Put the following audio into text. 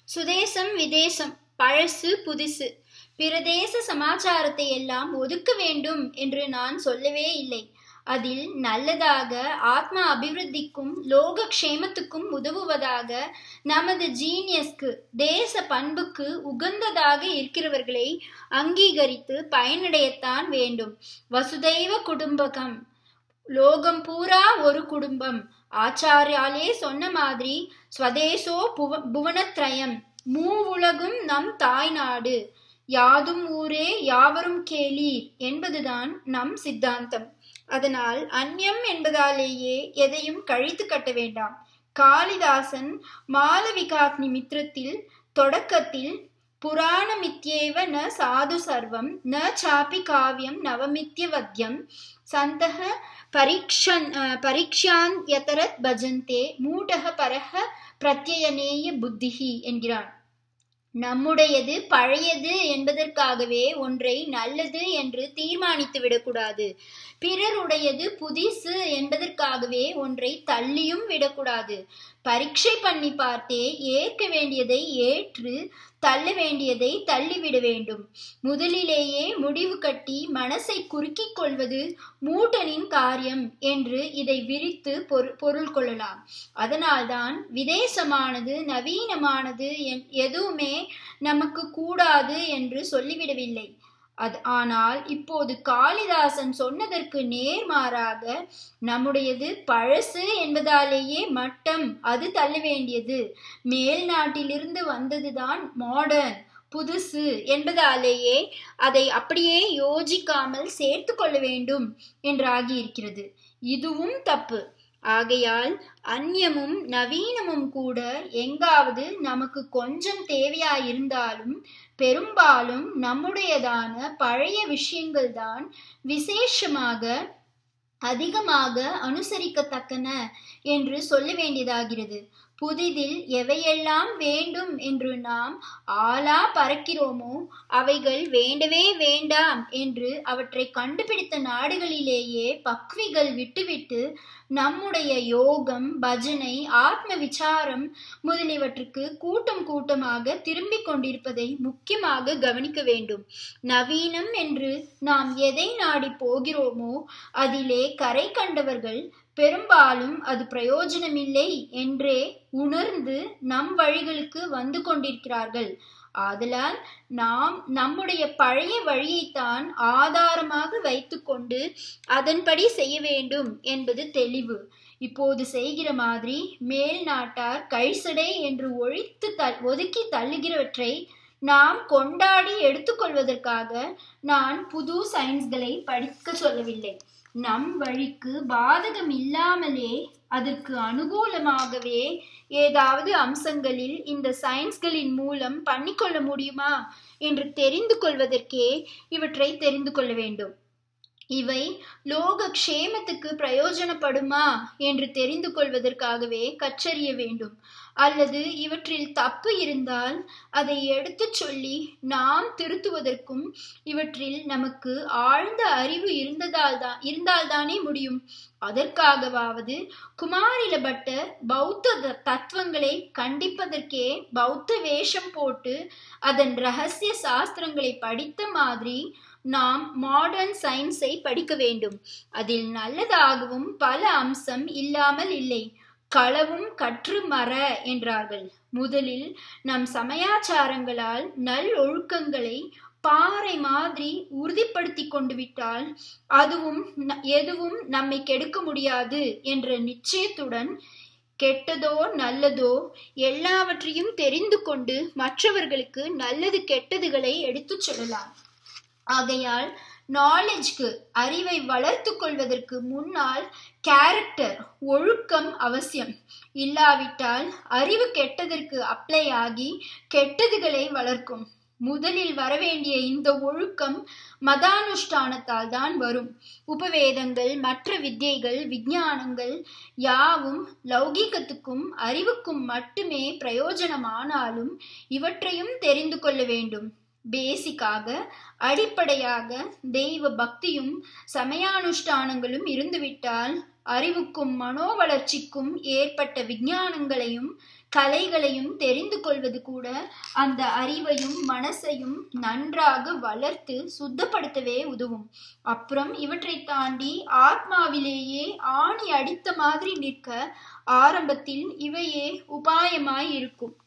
சுதேசம் விதேசம் பழசு புதுசு பிரதேச சமாச்சாரத்தை எல்லாம் ஒதுக்க வேண்டும் என்று நான் சொல்லவே இல்லை அதில் நல்லதாக ஆத்ம அபிவிருத்திக்கும் லோக க்ஷேமத்துக்கும் உதவுவதாக நமது ஜீனியஸ்க்கு தேச பண்புக்கு உகந்ததாக இருக்கிறவர்களை அங்கீகரித்து பயனடையத்தான் வேண்டும் வசுதைவ குடும்பகம் லோகம் பூரா ஒரு குடும்பம் ஆச்சாரியாலே சொன்ன மாதிரி ஸ்வதேசோ புவ புவனத்ரயம் மூவுலகும் நம் தாய்நாடு யாதும் ஊரே யாவரும் கேளீர் என்பதுதான் நம் சித்தாந்தம் அதனால் அந்யம் என்பதாலேயே எதையும் கழித்து கட்ட வேண்டாம் காளிதாசன் மாலவிகாக்னி மித்திரத்தில் தொடக்கத்தில் புராணமித்யேவ ந சாது சர்வம் ந சாப்பி காவியம் நவமித்யவத்யம் சந்தக பரீக்ஷன் பரீக்ஷான் யதரத் பஜந்தே மூடக பரஹ பிரத்யயனேய புத்திஹி என்கிறான் நம்முடையது பழையது என்பதற்காகவே ஒன்றை நல்லது என்று தீர்மானித்து விடக்கூடாது பிறருடையது புதிசு என்பதற்காகவே ஒன்றை தள்ளியும் விடக்கூடாது பரீட்சை பண்ணி பார்த்தே ஏற்க வேண்டியதை ஏற்று தள்ள வேண்டியதை தள்ளிவிட வேண்டும் முதலிலேயே முடிவு கட்டி மனசை குறுக்கிக் கொள்வது மூட்டனின் காரியம் என்று இதை விரித்து பொருள் கொள்ளலாம் அதனால்தான் விதேசமானது நவீனமானது எதுவுமே நமக்கு கூடாது என்று சொல்லிவிடவில்லை அது ஆனால் இப்போது காளிதாசன் சொன்னதற்கு நேர்மாறாக நம்முடையது பழசு என்பதாலேயே மட்டம் அது தள்ள வேண்டியது மேல் நாட்டிலிருந்து வந்ததுதான் மாடர்ன் புதுசு என்பதாலேயே அதை அப்படியே யோசிக்காமல் சேர்த்து கொள்ள வேண்டும் என்றாகி இருக்கிறது இதுவும் தப்பு ஆகையால் அந்நியமும் நவீனமும் கூட எங்காவது நமக்கு கொஞ்சம் தேவையாயிருந்தாலும் பெரும்பாலும் நம்முடையதான பழைய விஷயங்கள் தான் விசேஷமாக அதிகமாக அனுசரிக்கத்தக்கன என்று சொல்ல வேண்டியதாகிறது புதிதில் எவையெல்லாம் வேண்டும் என்று நாம் ஆளா பறக்கிறோமோ அவைகள் வேண்டவே வேண்டாம் என்று அவற்றை கண்டுபிடித்த நாடுகளிலேயே பக்விகள் விட்டுவிட்டு நம்முடைய யோகம் பஜனை ஆத்ம விசாரம் முதலியவற்றுக்கு கூட்டம் கூட்டமாக திரும்பிக் கொண்டிருப்பதை முக்கியமாக கவனிக்க வேண்டும் நவீனம் என்று நாம் எதை நாடி போகிறோமோ அதிலே கரை கண்டவர்கள் பெரும்பாலும் அது பிரயோஜனமில்லை என்றே உணர்ந்து நம் வழிகளுக்கு வந்து கொண்டிருக்கிறார்கள் ஆதலால் நாம் நம்முடைய பழைய வழியைத்தான் ஆதாரமாக வைத்துக்கொண்டு அதன்படி செய்ய வேண்டும் என்பது தெளிவு இப்போது செய்கிற மாதிரி மேல் நாட்டார் கைசடை என்று ஒழித்து த ஒதுக்கி தள்ளுகிறவற்றை நாம் கொண்டாடி எடுத்துக்கொள்வதற்காக நான் புது சயின்ஸ்களை படிக்க சொல்லவில்லை நம் வழிக்கு பாதகம் இல்லாமலே அதற்கு அனுகூலமாகவே ஏதாவது அம்சங்களில் இந்த சயின்ஸ்களின் மூலம் பண்ணிக்கொள்ள முடியுமா என்று தெரிந்து கொள்வதற்கே இவற்றை தெரிந்து கொள்ள வேண்டும் இவை லோக க்ஷேமத்துக்கு பிரயோஜனப்படுமா என்று தெரிந்து கொள்வதற்காகவே கற்றறிய வேண்டும் அல்லது இவற்றில் தப்பு இருந்தால் அதை எடுத்துச் சொல்லி நாம் திருத்துவதற்கும் இவற்றில் நமக்கு ஆழ்ந்த அறிவு இருந்ததால் தான் இருந்தால்தானே முடியும் அதற்காகவாவது குமாரில பட்டர் பௌத்த தத்துவங்களை கண்டிப்பதற்கே பௌத்த வேஷம் போட்டு அதன் ரகசிய சாஸ்திரங்களை படித்த மாதிரி நாம் மாடர்ன் சயின்ஸை படிக்க வேண்டும் அதில் நல்லதாகவும் பல அம்சம் இல்லாமல் இல்லை களவும் கற்று மற என்றார்கள் முதலில் நம் சமயாச்சாரங்களால் நல் ஒழுக்கங்களை பாறை மாதிரி உறுதிப்படுத்தி கொண்டு விட்டால் அதுவும் எதுவும் நம்மை கெடுக்க முடியாது என்ற நிச்சயத்துடன் கெட்டதோ நல்லதோ எல்லாவற்றையும் தெரிந்து கொண்டு மற்றவர்களுக்கு நல்லது கெட்டதுகளை எடுத்துச் சொல்லலாம் ஆகையால் நாலேஜ்க்கு அறிவை வளர்த்து கொள்வதற்கு முன்னால் கேரக்டர் ஒழுக்கம் அவசியம் இல்லாவிட்டால் அறிவு கெட்டதற்கு அப்ளை ஆகி கெட்டதுகளை வளர்க்கும் முதலில் வரவேண்டிய இந்த ஒழுக்கம் மதானுஷ்டானத்தால் தான் வரும் உபவேதங்கள் மற்ற வித்தியைகள் விஞ்ஞானங்கள் யாவும் லௌகீகத்துக்கும் அறிவுக்கும் மட்டுமே பிரயோஜனமானாலும் இவற்றையும் தெரிந்து கொள்ள வேண்டும் பேசிக்காக அடிப்படையாக தெய்வ பக்தியும் சமயானுஷ்டானங்களும் இருந்துவிட்டால் அறிவுக்கும் மனோ வளர்ச்சிக்கும் ஏற்பட்ட விஞ்ஞானங்களையும் கலைகளையும் தெரிந்து கொள்வது கூட அந்த அறிவையும் மனசையும் நன்றாக வளர்த்து சுத்தப்படுத்தவே உதவும் அப்புறம் இவற்றை தாண்டி ஆத்மாவிலேயே ஆணி அடித்த மாதிரி நிற்க ஆரம்பத்தில் இவையே உபாயமாய் இருக்கும்